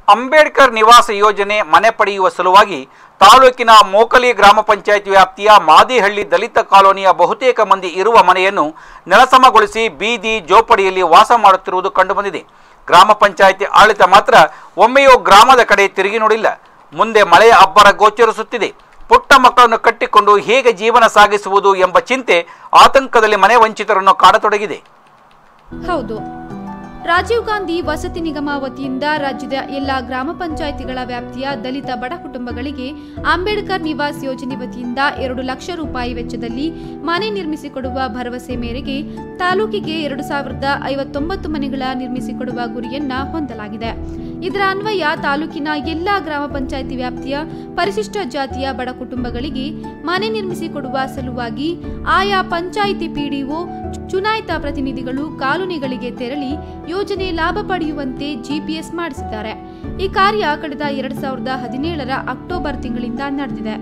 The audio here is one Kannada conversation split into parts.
ಅಂಬೇಡ್ಕರ್ ನಿವಾಸ ಯೋಜನೆ ಮನೆ ಪಡೆಯುವ ಸಲುವಾಗಿ ತಾಲೂಕಿನ ಮೋಕಲಿ ಗ್ರಾಮ ಪಂಚಾಯತ್ ವ್ಯಾಪ್ತಿಯ ಮಾದಿಹಳ್ಳಿ ದಲಿತ ಕಾಲೋನಿಯ ಬಹುತೇಕ ಮಂದಿ ಇರುವ ಮನೆಯನ್ನು ನೆಲಸಮಗೊಳಿಸಿ ಬೀದಿ ಜೋಪಡಿಯಲ್ಲಿ ವಾಸ ಮಾಡುತ್ತಿರುವುದು ಕಂಡುಬಂದಿದೆ ಗ್ರಾಮ ಪಂಚಾಯಿತಿ ಆಡಳಿತ ಮಾತ್ರ ಒಮ್ಮೆಯೂ ಗ್ರಾಮದ ಕಡೆ ತಿರುಗಿ ನೋಡಿಲ್ಲ ಮುಂದೆ ಮಳೆಯ ಅಬ್ಬರ ಗೋಚರಿಸುತ್ತಿದೆ ಪುಟ್ಟ ಮಕ್ಕಳನ್ನು ಕಟ್ಟಿಕೊಂಡು ಹೇಗೆ ಜೀವನ ಸಾಗಿಸುವುದು ಎಂಬ ಚಿಂತೆ ಆತಂಕದಲ್ಲಿ ಮನೆ ವಂಚಿತರನ್ನು ಕಾಡತೊಡಗಿದೆ ಹೌದು ರಾಜೀವ್ ಗಾಂಧಿ ವಸತಿ ನಿಗಮ ವತಿಯಿಂದ ರಾಜ್ಯದ ಎಲ್ಲ ಗ್ರಾಮ ಪಂಚಾಯಿತಿಗಳ ವ್ಯಾಪ್ತಿಯ ದಲಿತ ಬಡ ಕುಟುಂಬಗಳಿಗೆ ಅಂಬೇಡ್ಕರ್ ನಿವಾಸ್ ಯೋಜನೆ ವತಿಯಿಂದ ಎರಡು ಲಕ್ಷ ರೂಪಾಯಿ ವೆಚ್ಚದಲ್ಲಿ ಮನೆ ನಿರ್ಮಿಸಿಕೊಡುವ ಭರವಸೆ ಮೇರೆಗೆ ತಾಲೂಕಿಗೆ ಎರಡು ಸಾವಿರದ ಐವತ್ತೊಂಬತ್ತು ಮನೆಗಳ ನಿರ್ಮಿಸಿಕೊಡುವ ಗುರಿಯನ್ನ ಹೊಂದಲಾಗಿದೆ ಇದರ ಅನ್ವಯ ತಾಲೂಕಿನ ಎಲ್ಲ ಗ್ರಾಮ ಪಂಚಾಯಿತಿ ವ್ಯಾಪ್ತಿಯ ಪರಿಶಿಷ್ಟ ಜಾತಿಯ ಬಡ ಕುಟುಂಬಗಳಿಗೆ ಮನೆ ನಿರ್ಮಿಸಿಕೊಡುವ ಸಲುವಾಗಿ ಆಯಾ ಪಂಚಾಯಿತಿ ಪಿಡಿಒ ಚುನಾಯಿತ ಪ್ರತಿನಿಧಿಗಳು ಕಾಲೋನಿಗಳಿಗೆ ತೆರಳಿ ಯೋಜನೆ ಲಾಭ ಪಡೆಯುವಂತೆ ಜಿಪಿಎಸ್ ಮಾಡಿಸಿದ್ದಾರೆ ಈ ಕಾರ್ಯ ಕಳೆದ ಎರಡ್ ಸಾವಿರದ ಹದಿನೇಳರ ಅಕ್ಟೋಬರ್ ತಿಂಗಳಿಂದ ನಡೆದಿದೆ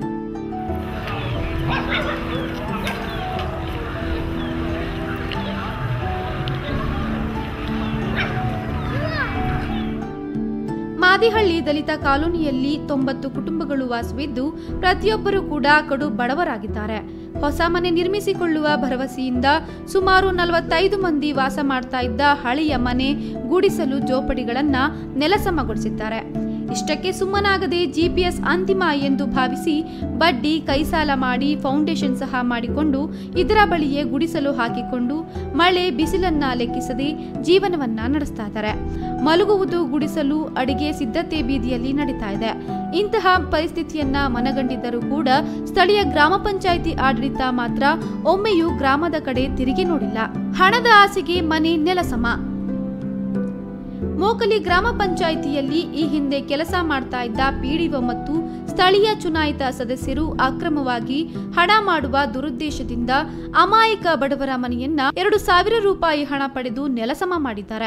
ಮಾದಿಹಳ್ಳಿ ದಲಿತ ಕಾಲೋನಿಯಲ್ಲಿ ತೊಂಬತ್ತು ಕುಟುಂಬಗಳು ವಾಸವಿದ್ದು ಪ್ರತಿಯೊಬ್ಬರೂ ಕೂಡ ಕಡು ಬಡವರಾಗಿದ್ದಾರೆ ಹೊಸ ಮನೆ ನಿರ್ಮಿಸಿಕೊಳ್ಳುವ ಭರವಸೆಯಿಂದ ಸುಮಾರು ನಲವತ್ತೈದು ಮಂದಿ ವಾಸ ಮಾಡ್ತಾ ಇದ್ದ ಹಳೆಯ ಮನೆ ಗುಡಿಸಲು ಜೋಪಡಿಗಳನ್ನ ನೆಲಸಮಗೊಳಿಸಿದ್ದಾರೆ ಇಷ್ಟಕ್ಕೆ ಸುಮ್ಮನಾಗದೆ ಜಿಪಿಎಸ್ ಅಂತಿಮ ಎಂದು ಭಾವಿಸಿ ಬಡ್ಡಿ ಕೈಸಾಲ ಮಾಡಿ ಫೌಂಡೇಶನ್ ಸಹ ಮಾಡಿಕೊಂಡು ಇದರ ಬಳಿಯೇ ಗುಡಿಸಲು ಹಾಕಿಕೊಂಡು ಮಳೆ ಬಿಸಿಲನ್ನ ಲೆಕ್ಕಿಸದೆ ಜೀವನವನ್ನ ನಡೆಸ್ತಾ ಇದ್ದಾರೆ ಮಲಗುವುದು ಗುಡಿಸಲು ಅಡಿಗೆ ಸಿದ್ಧತೆ ಬೀದಿಯಲ್ಲಿ ನಡೀತಾ ಇದೆ ಇಂತಹ ಪರಿಸ್ಥಿತಿಯನ್ನ ಮನಗಂಡಿದ್ದರೂ ಕೂಡ ಸ್ಥಳೀಯ ಗ್ರಾಮ ಪಂಚಾಯಿತಿ ಆಡಳಿತ ಮಾತ್ರ ಒಮ್ಮೆಯೂ ಗ್ರಾಮದ ಕಡೆ ತಿರುಗಿ ನೋಡಿಲ್ಲ ಹಣದ ಆಸೆಗೆ ಮನೆ ನೆಲಸಮ ಮೋಕಲಿ ಗ್ರಾಮ ಪಂಚಾಯಿತಿಯಲ್ಲಿ ಈ ಹಿಂದೆ ಕೆಲಸ ಮಾಡ್ತಾ ಇದ್ದ ಪಿಡಿಒ ಮತ್ತು ಸ್ಥಳೀಯ ಚುನಾಯಿತ ಸದಸ್ಯರು ಅಕ್ರಮವಾಗಿ ಹಣ ಮಾಡುವ ದುರುದ್ದೇಶದಿಂದ ಅಮಾಯಕ ಬಡವರ ಮನೆಯನ್ನ ಎರಡು ಸಾವಿರ ರೂಪಾಯಿ ಹಣ ಪಡೆದು ನೆಲಸಮ ಮಾಡಿದ್ದಾರೆ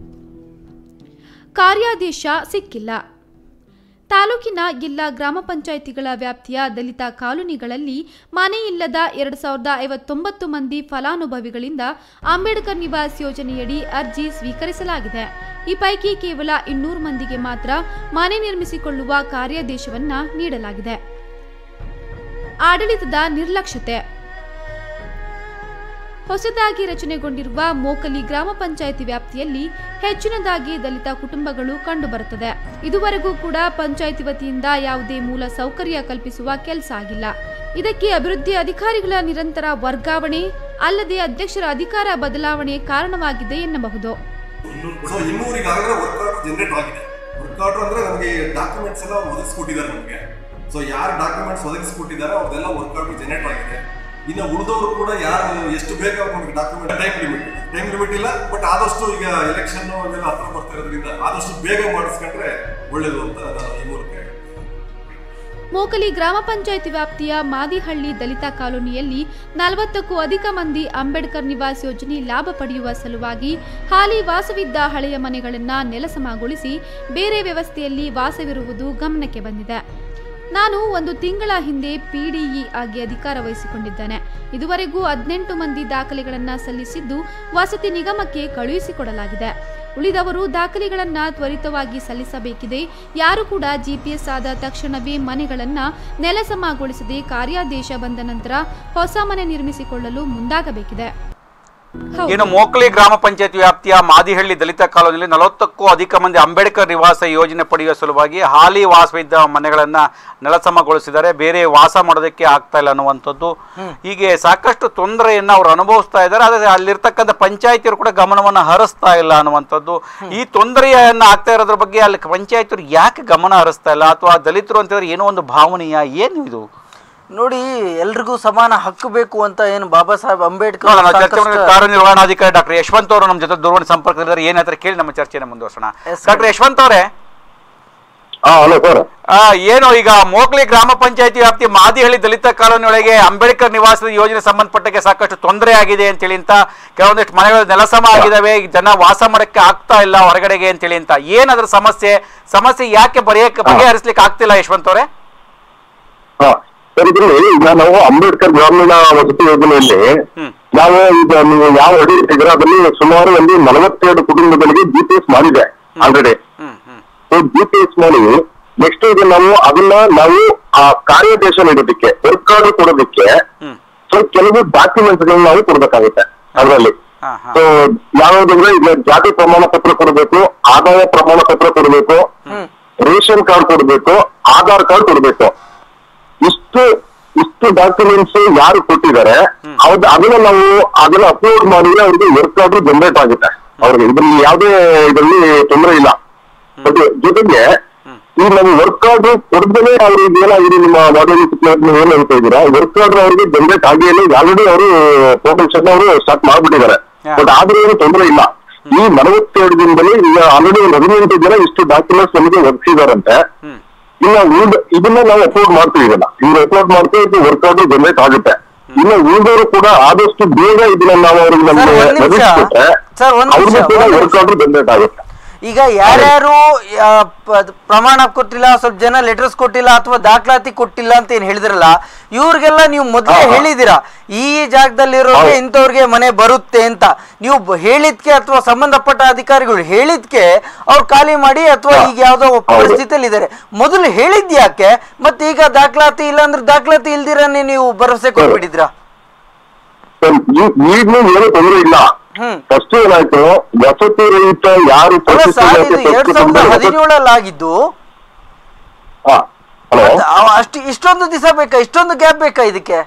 ಕಾರ್ಯಾದೇಶ ಸಿಕ್ಕಿಲ್ಲ ತಾಲೂಕಿನ ಎಲ್ಲ ಗ್ರಾಮ ಪಂಚಾಯಿತಿಗಳ ವ್ಯಾಪ್ತಿಯ ದಲಿತ ಕಾಲೋನಿಗಳಲ್ಲಿ ಮನೆ ಇಲ್ಲದ ಎರಡು ಸಾವಿರದ ಐವತ್ತೊಂಬತ್ತು ಮಂದಿ ಫಲಾನುಭವಿಗಳಿಂದ ಅಂಬೇಡ್ಕರ್ ನಿವಾಸ್ ಯೋಜನೆಯಡಿ ಅರ್ಜಿ ಸ್ವೀಕರಿಸಲಾಗಿದೆ ಈ ಪೈಕಿ ಕೇವಲ ಇನ್ನೂರು ಮಂದಿಗೆ ಮಾತ್ರ ಮನೆ ನಿರ್ಮಿಸಿಕೊಳ್ಳುವ ಕಾರ್ಯಾದೇಶವನ್ನ ನೀಡಲಾಗಿದೆ ಆಡಳಿತದ ನಿರ್ಲಕ್ಷ್ಯತೆ ಹೊಸದಾಗಿ ರಚನೆಗೊಂಡಿರುವ ಮೋಕಲಿ ಗ್ರಾಮ ಪಂಚಾಯಿತಿ ವ್ಯಾಪ್ತಿಯಲ್ಲಿ ಹೆಚ್ಚಿನದಾಗಿ ದಲಿತ ಕುಟುಂಬಗಳು ಕಂಡುಬರುತ್ತದೆ ಇದುವರೆಗೂ ಕೂಡ ಪಂಚಾಯಿತಿ ವತಿಯಿಂದ ಯಾವುದೇ ಮೂಲ ಸೌಕರ್ಯ ಕಲ್ಪಿಸುವ ಕೆಲಸ ಆಗಿಲ್ಲ ಇದಕ್ಕೆ ಅಭಿವೃದ್ಧಿ ಅಧಿಕಾರಿಗಳ ನಿರಂತರ ವರ್ಗಾವಣೆ ಅಲ್ಲದೆ ಅಧ್ಯಕ್ಷರ ಅಧಿಕಾರ ಬದಲಾವಣೆ ಕಾರಣವಾಗಿದೆ ಎನ್ನಬಹುದು ಸೊ ಇನ್ನೂರು ಈಗಾಗಲೇ ವರ್ಕ್ ಆರ್ಡರ್ ಜನರೇಟ್ ಆಗಿದೆ ವರ್ಕ್ ಆರ್ಡರ್ ಅಂದ್ರೆ ನಮಗೆ ಡಾಕ್ಯುಮೆಂಟ್ಸ್ ಎಲ್ಲ ಒದಗಿಸ್ಕೊಟ್ಟಿದ್ದಾರೆ ನಮಗೆ ಸೊ ಯಾರು ಡಾಕ್ಯುಮೆಂಟ್ಸ್ ಒದಗಿಸ್ಕೊಟ್ಟಿದ್ದಾರೆ ಅವ್ರದ್ದೆಲ್ಲ ವರ್ಕ್ ಆರ್ಡರ್ ಜನರೇಟ್ ಆಗಿದೆ ಇನ್ನು ಉಳಿದವರು ಕೂಡ ಯಾರು ಎಷ್ಟು ಬೇಕಾಗ ನಮಗೆ document time limit time limit ಇಲ್ಲ ಬಟ್ ಆದಷ್ಟು ಈಗ ಎಲೆಕ್ಷನ್ ಅವೆಲ್ಲ ಹತ್ರ ಬರ್ತಾ ಇರೋದ್ರಿಂದ ಆದಷ್ಟು ಬೇಗ ಮಾಡಿಸ್ಕೊಂಡ್ರೆ ಒಳ್ಳೇದು ಅಂತ ನಾನು ಈ ಮೂಲಕ ಹೇಳ್ತೀನಿ. ಮೋಕಲಿ ಗ್ರಾಮ ಪಂಚಾಯಿತಿ ವ್ಯಾಪ್ತಿಯ ಮಾದಿಹಳ್ಳಿ ದಲಿತ ಕಾಲೋನಿಯಲ್ಲಿ ನಲವತ್ತಕ್ಕೂ ಅಧಿಕ ಮಂದಿ ಅಂಬೇಡ್ಕರ್ ನಿವಾಸ್ ಯೋಜನೆ ಲಾಭ ಪಡೆಯುವ ಸಲುವಾಗಿ ಹಾಲಿ ವಾಸವಿದ್ದ ಹಳೆಯ ಮನೆಗಳನ್ನ ನೆಲಸಮಗೊಳಿಸಿ ಬೇರೆ ವ್ಯವಸ್ಥೆಯಲ್ಲಿ ವಾಸವಿರುವುದು ಗಮನಕ್ಕೆ ಬಂದಿದೆ ನಾನು ಒಂದು ತಿಂಗಳ ಹಿಂದೆ ಪಿಡಿಇ ಆಗಿ ಅಧಿಕಾರ ವಹಿಸಿಕೊಂಡಿದ್ದೇನೆ ಇದುವರೆಗೂ ಹದಿನೆಂಟು ಮಂದಿ ದಾಖಲೆಗಳನ್ನು ಸಲ್ಲಿಸಿದ್ದು ವಸತಿ ನಿಗಮಕ್ಕೆ ಕಳುಹಿಸಿಕೊಡಲಾಗಿದೆ ಉಳಿದವರು ದಾಖಲೆಗಳನ್ನ ತ್ವರಿತವಾಗಿ ಸಲ್ಲಿಸಬೇಕಿದೆ ಯಾರು ಕೂಡ ಜಿಪಿಎಸ್ ಆದ ತಕ್ಷಣವೇ ಮನೆಗಳನ್ನ ನೆಲಸಮಗೊಳಿಸದೆ ಕಾರ್ಯಾದೇಶ ಬಂದ ನಂತರ ಹೊಸ ಮನೆ ನಿರ್ಮಿಸಿಕೊಳ್ಳಲು ಮುಂದಾಗಬೇಕಿದೆ ಹೌದು. ಇನ್ನು ಮೋಕ್ಲಿ ಗ್ರಾಮ ಪಂಚಾಯತ್ ವ್ಯಾಪ್ತಿಯ ಮಾದಿಹಳ್ಳಿ ದಲಿತ ಕಾಲೋನಿಯಲ್ಲಿ ನಲವತ್ತಕ್ಕೂ ಅಧಿಕ ಮಂದಿ ಅಂಬೇಡ್ಕರ್ ನಿವಾಸ ಯೋಜನೆ ಪಡೆಯುವ ಸಲುವಾಗಿ ಹಾಲಿ ವಾಸವಿದ್ದ ಮನೆಗಳನ್ನ ನೆಲಸಮಗೊಳಿಸಿದ್ದಾರೆ ಬೇರೆ ವಾಸ ಮಾಡೋದಕ್ಕೆ ಆಗ್ತಾ ಇಲ್ಲ ಅನ್ನುವಂಥದ್ದು ಹೀಗೆ ಸಾಕಷ್ಟು ತೊಂದರೆಯನ್ನ ಅವರು ಅನುಭವಿಸ್ತಾ ಇದ್ದಾರೆ ಆದರೆ ಅಲ್ಲಿರ್ತಕ್ಕಂಥ ಪಂಚಾಯತಿಯರು ಕೂಡ ಗಮನವನ್ನು ಹರಿಸ್ತಾ ಇಲ್ಲ ಅನ್ನುವಂಥದ್ದು ಈ ತೊಂದರೆಯನ್ನ ಆಗ್ತಾ ಇರೋದ್ರ ಬಗ್ಗೆ ಅಲ್ಲಿ ಪಂಚಾಯತಿಯವರು ಯಾಕೆ ಗಮನ ಹರಿಸ್ತಾ ಇಲ್ಲ ಅಥವಾ ದಲಿತರು ಅಂತಂದ್ರೆ ಏನೋ ಒಂದು ಭಾವನೆಯ ಏನು ಇದು ನೋಡಿ ಎಲ್ರಿಗೂ ಸಮಾನ ಹಕ್ಕು ಬೇಕು ಅಂತ ಏನು ಬಾಬಾ ಸಾಹೇಬ್ ಅಂಬೇಡ್ಕರ್ ನೋಡೋಣ ಚರ್ಚೆ ಸಾಕಷ್ಟು- ಮಾಡೋಣ. ಕಾರ್ಯನಿರ್ವಹಣಾಧಿಕಾರಿ ಡಾಕ್ಟರ್ ಯಶವಂತ್ ಅವರು ನಮ್ಮ ಜೊತೆ ದೂರವಾಣಿ ಸಂಪರ್ಕದಲ್ಲಿದ್ದಾರೆ ಏನ್ ಹೇಳ್ತಾರೆ ಕೇಳಿ ನಮ್ಮ ಚರ್ಚೆನ ಮುಂದುವರ್ಸೋಣ Yes, ಡಾಕ್ಟರ್ ಯಶವಂತ್ ಅವರೇ ಹಾ ಹಲೋ ಸರ್ ಆ, ಏನು ಈಗ ಮೋಕ್ಲಿ ಗ್ರಾಮ ಪಂಚಾಯತಿ ವ್ಯಾಪ್ತಿ ಮಾದಿಹಳ್ಳಿ ದಲಿತ ಕಾಲೋನಿ ಒಳಗೆ ಅಂಬೇಡ್ಕರ್ ನಿವಾಸದ ಯೋಜನೆ ಸಂಬಂಧಪಟ್ಟಕ್ಕೆ ಸಾಕಷ್ಟು ತೊಂದರೆ ಆಗಿದೆ ಅಂತೇಳಿ ಅಂತ ಕೆಲವೊಂದಿಷ್ಟು ಮನೆಗಳು ನೆಲಸಮ ಆಗಿದಾವೆ ಜನ ವಾಸ ಮಾಡಕ್ಕೆ ಆಗ್ತಾ ಇಲ್ಲ ಹೊರಗಡೆಗೆ ಅಂತೇಳಿ ಅಂತ ಏನ್ ಅದ್ರ ಸಮಸ್ಯೆ ಸಮಸ್ಯೆ ಯಾಕೆ ಬರೆಯಕ್ಕೆ ಬಗೆಹರಿಸ್ಲಿಕ್ಕೆ ಆಗ್ತಿಲ್ಲ ಯಶವಂತ್ ಅವರೇ ಹಾ ಸರ್ ಇದ್ರಲ್ಲಿ ಈಗ ನಾವು ಅಂಬೇಡ್ಕರ್ ಗ್ರಾಮೀಣ ವಸತಿ ಯೋಜನೆಯಲ್ಲಿ ಹ್ಮ್. ನಾವು ಈಗ ನೀವು ಯಾವ ಅಡಿ ಇಟ್ಟಿದ್ರೆ ಅದರಲ್ಲಿ ಸುಮಾರು ಒಂದು ನಲವತ್ತೆರಡು ಕುಟುಂಬಗಳಿಗೆ ಜಿ ಪಿ ಎಸ್ ಮಾಡಿದೆ ಆಲ್ರೆಡಿ ಹ್ಮ್ ಹ್ಮ್ ಜಿ ಪಿ ಎಸ್ ಮಾಡಿ ನೆಕ್ಸ್ಟ್ ಈಗ ನಾವು ಅದನ್ನ ನಾವು ಆ ಕಾರ್ಯಾದೇಶ ನೀಡೋದಕ್ಕೆ ವರ್ಕ್ ಆರ್ಡರ್ ಕೊಡೋದಕ್ಕೆ ಹ್ಮ್ ಸೊ ಕೆಲವು ಡಾಕ್ಯುಮೆಂಟ್ಸ್ ಗಳನ್ನ ನಾವು ಕೊಡ್ಬೇಕಾಗುತ್ತೆ ಅದರಲ್ಲಿ ಹಾ ಹಾ ಸೊ ಯಾವ್ದಂದ್ರೆ ಈಗ ಜಾತಿ ಪ್ರಮಾಣ ಪತ್ರ ಕೊಡಬೇಕು ಆದಾಯ ಪ್ರಮಾಣ ಪತ್ರ ಕೊಡಬೇಕು ರೇಷನ್ ಕಾರ್ಡ್ ಕೊಡಬೇಕು ಆಧಾರ್ ಕಾರ್ಡ್ ಕೊಡಬೇಕು ಇಷ್ಟು ಇಷ್ಟು ಡಾಕ್ಯುಮೆಂಟ್ಸ್ ಯಾರು ಕೊಟ್ಟಿದ್ದಾರೆ ಅವ್ರ ಅದನ್ನ ನಾವು ಅದನ್ನ ಅಪ್ಲೋಡ್ ಮಾಡಿದ್ರೆ ಅವ್ರಿಗೆ ವರ್ಕ್ ಆರ್ಡರ್ ಜನರೇಟ್ ಆಗುತ್ತೆ ಅವ್ರಿಗೆ ಇದ್ರಲ್ಲಿ ಯಾವುದೇ ಇದರಲ್ಲಿ ತೊಂದರೆ ಇಲ್ಲ ಮತ್ತೆ ಜೊತೆಗೆ ಈ ನಾವು ವರ್ಕ್ ಆರ್ಡರ್ ಕೊಡದೇ ಅವ್ರಿಗೆ ಏನಾಗಿದೆ ನಿಮ್ಮ ಮಾಡಲ್ ಏನ್ ಹೇಳ್ತಾ ಇದ್ದೀರಾ ವರ್ಕ್ ಆರ್ಡರ್ ಅವ್ರಿಗೆ ಜನರೇಟ್ ಆಗಿಲ್ಲ ಆಲ್ರೆಡಿ ಅವರು ಪ್ರೊಟೆಕ್ಷನ್ ಅವರು ಸ್ಟಾರ್ಟ್ ಮಾಡ್ಬಿಟ್ಟಿದ್ದಾರೆ Yeah. ಬಟ್ ಆದ್ರೂ ಏನು ತೊಂದರೆ ಇಲ್ಲ ಈ ನಲವತ್ತೆರಡು ದಿನದಲ್ಲಿ ಈಗ ಆಲ್ರೆಡಿ ಒಂದು ಹದಿನೆಂಟು ಜನ ಇಷ್ಟು ಡಾಕ್ಯುಮೆಂಟ್ಸ್ ನಮಗೆ ಒದಗಿಸಿದಾರಂತೆ ಹ್ಮ್ ಇನ್ನ ಉಳ್ದ ಇದನ್ನ ನಾವು ಅಪ್ಲೋಡ್ ಮಾಡ್ತೀವಿ ಇದನ್ನ ಇವ್ರು ಅಪ್ಲೋಡ್ ಮಾಡ್ತೀವಿ ಇದು ವರ್ಕ್ ಆರ್ಡರ್ ಜನರೇಟ್ ಆಗುತ್ತೆ ಇನ್ನು ಉಳಿದವರು ಕೂಡ ಆದಷ್ಟು ಬೇಗ ಇದನ್ನ ನಾವು ಅವ್ರಿಗೆ ನಮಗೆ ಒಂದ್ ನಿಮಿಷ. ಒದಗಿಸ್ಬಿಟ್ರೆ ಸರ್, ಒಂದ್ ಅವ್ರಿಗೂ ನಿಮಿಷ, ಕೂಡ ಒಂದ್ ನಿಮಿಷ. ವರ್ಕ್ ಆರ್ಡರ್ ಜನರೇಟ್ ಆಗುತ್ತೆ ಈಗ ಯಾರ್ಯಾರು ಆ, ಪ- ಪ್ರಮಾಣ ಕೊಟ್ಟಿಲ್ಲ ಸ್ವಲ್ಪ ಜನ ಲೆಟರ್ಸ್ ಕೊಟ್ಟಿಲ್ಲ ಅಥವಾ ದಾಖಲಾತಿ ಕೊಟ್ಟಿಲ್ಲ ಅಂತ ಏನ್ ಹೇಳಿದ್ರಲ್ಲ ಇವ್ರಿಗೆಲ್ಲ ನೀವು ಮೊದಲೇ ಹಾ, ಹಾ. ಹೇಳಿದಿರಾ ಈ ಜಾಗದಲ್ಲಿರೋರಿಗೆ ಹೌದು. ಇಂಥವ್ರಿಗೆ ಮನೆ ಬರುತ್ತೆ ಅಂತ ನೀವು ಬ- ಹೇಳಿದ್ಕೆ ಅಥವಾ ಸಂಬಂಧಪಟ್ಟ ಅಧಿಕಾರಿಗಳು ಹೇಳಿದ್ಕೆ ಅವ್ರು ಖಾಲಿ ಮಾಡಿ ಅಥವಾ ಹಾ. ಈಗ ಯಾವ್ದೋ ಹೌದು. ಪರಿಸ್ಥಿತಿಯಲ್ಲಿ ಇದ್ದಾರೆ ಮೊದಲು ಹೇಳಿದ್ ಯಾಕೆ ಮತ್ತೆ ಈಗ ದಾಖಲಾತಿ ಇಲ್ಲ ಅಂದ್ರೆ ದಾಖಲಾತಿ ಇಲ್ದಿರನೇ ನೀವು ಭರವಸೆ ಕೊಟ್ಬಿಟ್ಟಿದ್ರಾ ಸರ್, ಈ- ಈಗ್ಲೂ ಏನು ತೊಂದರೆ ಇಲ್ಲ ಹ್ಮ್. ಫಸ್ಟ್ ಏನಾಯ್ತು ವಸತಿ ರಹಿತ ಯಾರು ಅಲ್ಲ ಪ್ರತಿಷ್ಠಿತ ಸರ್ ಇದು ಜಾತಿ ಎರಡ್ ಸಾವಿರದ ವಸತಿ- ಹದಿನೇಳಲ್ಲಿ ಆಗಿದ್ದು ಹಾ ಹಲೋ ಮತ್ತೆ ಅವ- ಅಷ್ಟು ಇಷ್ಟೊಂದು ದಿವಸ ಬೇಕಾ ಇಷ್ಟೊಂದು ಗ್ಯಾಪ್ ಬೇಕಾ ಇದಕ್ಕೆ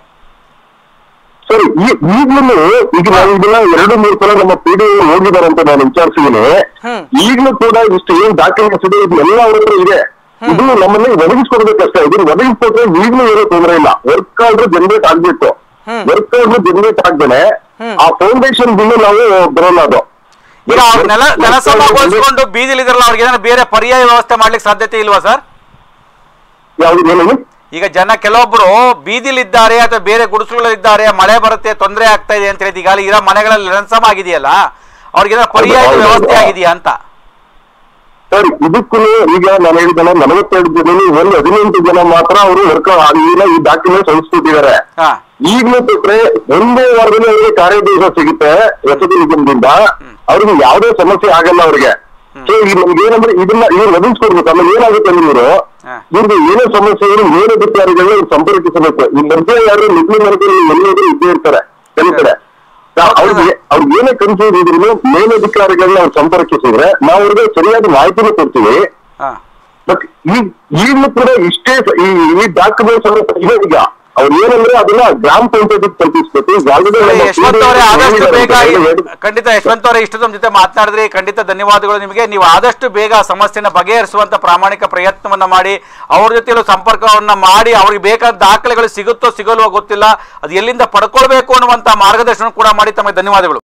ಸರಿ ಈ- ಈಗ್ಲೂ ಈಗ ನಾವು ಇದನ್ನ ಎರಡು ಮೂರು ಸಲ ನಮ್ಮ ಪಿ ಡಿ ಹೋಗಿದ್ದಾರೆ ಅಂತ ನಾನು ವಿಚಾರಿಸಿದ್ದೀನಿ ಹ್ಮ್. ಈಗ್ಲೂ ಕೂಡ ಇಷ್ಟು ಏನ್ ಡಾಕ್ಯುಮೆಂಟ್ಸ್ ಇದೆ ಇದೆಲ್ಲ ಅವ್ರ ಹತ್ರ ಇದೆ ಇದು ನಮ್ಮನ್ನ ಒದಗಿಸ್ಕೊಡ್ಬೇಕಷ್ಟೇ ಇದನ್ನ ಒದಗಿಸ್ಕೊಟ್ರೆ ಈಗ್ಲೂ ಏನೂ ತೊಂದರೆ ಇಲ್ಲ ವರ್ಕ್ ಆರ್ಡರ್ ಜನರೇಟ್ ಆಗ್ಬೇಕು ಹ್ಮ್. ವರ್ಕ್ ಆರ್ಡರ್ ಜನರೇಟ್ ಆಗ್ದೇನೆ ಹ್ಮ್. ಆ ಫೌಂಡೇಶನ್ ಬಿಲ್ ನಾವು ಬರೋಲ್ಲ ಅದು ಈಗ ಅವ್ರು ನೆಲ ನೆಲಸಮಗೊಳಿಸ್ಕೊಂಡು ಬೀದಿಲಿದ್ರಲ್ಲ ಅವ್ರಿಗೆ ಏನಾದ್ರು ಬೇರೆ ಪರ್ಯಾಯ ವ್ಯವಸ್ಥೆ ಮಾಡ್ಲಿಕ್ಕೆ ಸಾಧ್ಯತೆ ಇಲ್ವಾ ಸರ್ ಯಾವ್ದು ಏನು ಈಗ ಜನ ಕೆಲವೊಬ್ರು ಬೀದಿಲಿದ್ದಾರೆ ಅಥವಾ ಬೇರೆ ಗುಡಿಸಲುಗಳಿದ್ದಾರೆ ಮಳೆ ಬರುತ್ತೆ ತೊಂದರೆ ಆಗ್ತಾ ಇದೆ ಅಂತ ಹೇಳಿ ಈಗ ಅಲ್ಲಿ ಇರೋ ಮನೆಗಳಲ್ಲಿ ನೆಲಸಮ ಆಗಿದೆಯಲ್ಲ ಅವ್ರಿಗೆ ಏನಾದ್ರು ಪರ್ಯಾಯ ಹೌದು, ಹೌದು. ವ್ಯವಸ್ಥೆ ಆಗಿದೆಯಾ ಅಂತ ಸರ್ ಇದಕ್ಕೂ ಈಗ ನಾನು ಹೇಳಿದ್ದಲ್ಲ ನಲವತ್ತೆರಡು ಜನ ಒಂದು ಹದಿನೆಂಟು ಜನ ಮಾತ್ರ ಅವರು ವರ್ಕ್ ಆಗಿಲ್ಲ ಈ ಡಾಕ್ಯುಮೆಂಟ್ಸ್ ಅಳಿಸ್ಬಿಟ್ಟಿದ್ದಾರೆ ಹಾ ಈಗಲೂ ಕೊಟ್ರೆ ಒಂದೇ ವಾರದಲ್ಲಿ ಅವರಿಗೆ ಕಾರ್ಯದೇಶ ಸಿಗುತ್ತೆ ವಸತಿ ನಿಗಮದಿಂದ ಅವ್ರಿಗೆ ಯಾವುದೇ ಸಮಸ್ಯೆ ಆಗಲ್ಲ ಅವ್ರಿಗೆ ಸೊ ಈಗ ನಮ್ಗೆ ಏನಂದ್ರೆ ಇದನ್ನ ಇವ್ರು ಒದಗಿಸ್ಕೊಡ್ಬೇಕು ಆಮೇಲೆ ಏನಾಗುತ್ತೆ ಅಂದ್ರೆ ಇವರು ಹಾ. ಇವ್ರಿಗೆ ಏನೇ ಸಮಸ್ಯೆ ಇದ್ರು ಮೇಲಧಿಕಾರಿಗಳನ್ನ ಇವ್ರು ಸಂಪರ್ಕಿಸಬೇಕು ಈ ಮಧ್ಯೆ ಯಾರು ನಿಗ್ಲಿ ಮನೆಗಳಲ್ಲಿ ಎಲ್ಲರೂ ಇದ್ದೇ ಇರ್ತಾರೆ ಕೆಲವು ಕಡೆ ನಾ- ಅವ್ರಿಗೆ ಅವ್ರಿಗೆ ಏನೇ ಕನ್ಫ್ಯೂಸ್ ಇದ್ರು ಮೇಲಧಿಕಾರಿಗಳನ್ನ ಅವ್ರು ಸಂಪರ್ಕಿಸಿದ್ರೆ ನಾವು ಅವ್ರಿಗೆ ಸರಿಯಾದ ಮಾಹಿತಿನೂ ಕೊಡ್ತೀವಿ ಹಾ ಬಟ್ ಈ ಈಗಲೂ ಕೂಡ ಇಷ್ಟೇ ಸ- ಈ ಈ ಡಾಕ್ಯುಮೆಂಟ್ಸ್ ಇದೆ ಈಗ ಅವ್ರು ಏನಂದ್ರೆ ಅದನ್ನ ಗ್ರಾಮ ಪಂಚಾಯತ್ ತಲುಪಿಸ್ಬೇಕು ಈಗ already ಸರಿ, ನಮ್ಮ ಯಶವಂತ್ ಅವರೇ ಆದಷ್ಟು ಬೇಗ ಹೇಳಿದ್ದಾರೆ, ಹೇಳಿದ್ದಾರೆ. ಖಂಡಿತ ಯಶವಂತ್ ಅವರೇ ಇಷ್ಟು ನಮ್ಮ ಜೊತೆ ಮಾತನಾಡಿದ್ರಿ ಖಂಡಿತ ಧನ್ಯವಾದಗಳು ನಿಮಗೆ ನೀವು ಆದಷ್ಟು ಬೇಗ ಆ ಸಮಸ್ಯೆನ ಬಗೆಹರಿಸುವಂತ ಪ್ರಾಮಾಣಿಕ ಪ್ರಯತ್ನವನ್ನ ಮಾಡಿ ಅವ್ರ ಜೊತೆಲೂ ಸಂಪರ್ಕವನ್ನ ಮಾಡಿ ಅವ್ರಿಗೆ ಬೇಕಾದ ದಾಖಲೆಗಳು ಸಿಗುತ್ತೋ ಸಿಗಲ್ವೋ ಗೊತ್ತಿಲ್ಲ ಅದು ಎಲ್ಲಿಂದ ಪಡ್ಕೊಳ್ಬೇಕು ಅನ್ನುವಂತ ಮಾರ್ಗದರ್ಶನ ಕೂಡ ಮಾಡಿ ತಮಗೆ ಧನ್ಯವಾದಗಳು